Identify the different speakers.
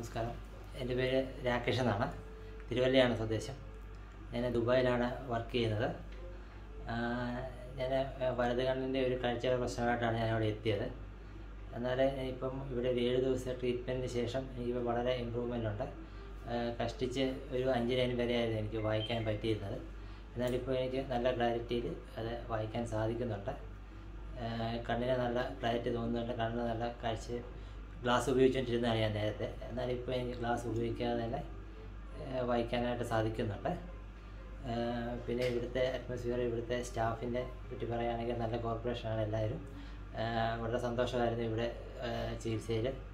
Speaker 1: നമസ്കാരം എൻ്റെ പേര് രാകേഷ് എന്നാണ് തിരുവല്ലയാണ് സ്വദേശം ഞാൻ ദുബായിലാണ് വർക്ക് ചെയ്യുന്നത് ഞാൻ വലത് കണ്ണിൻ്റെ ഒരു കാഴ്ചയുടെ പ്രശ്നമായിട്ടാണ് ഞാൻ അവിടെ എത്തിയത് എന്നാൽ ഇപ്പം ഇവിടെ ഒരു ഏഴ് ദിവസത്തെ ട്രീറ്റ്മെൻറ്റിന് ശേഷം എനിക്ക് വളരെ ഇമ്പ്രൂവ്മെൻ്റ് ഉണ്ട് ആ, കഷ്ടിച്ച് ഒരു അഞ്ച് ലൈൻ വരെയായിരുന്നു എനിക്ക് വായിക്കാൻ പറ്റിയിരുന്നത് എന്നാലിപ്പോൾ എനിക്ക് നല്ല ക്ലാരിറ്റിയിൽ അത് വായിക്കാൻ സാധിക്കുന്നുണ്ട് ആ, കണ്ണിന് നല്ല ക്ലാരിറ്റി തോന്നുന്നുണ്ട് കണ്ണിന് നല്ല കാഴ്ച ഗ്ലാസ് ഉപയോഗിച്ചുകൊണ്ടിരുന്നതാണ് ഞാൻ നേരത്തെ എന്നാൽ ഇപ്പോൾ എനിക്ക് ഗ്ലാസ് ഉപയോഗിക്കാതെ തന്നെ ആ, വായിക്കാനായിട്ട് സാധിക്കുന്നുണ്ട് ആ, പിന്നെ ഇവിടുത്തെ അറ്റ്മോസ്ഫിയർ ഇവിടുത്തെ സ്റ്റാഫിൻ്റെ പറ്റി പറയുകയാണെങ്കിൽ നല്ല കോർപ്പറേഷനാണ് എല്ലാവരും ആ, വളരെ സന്തോഷമായിരുന്നു ഇവിടെ ചികിത്സയിൽ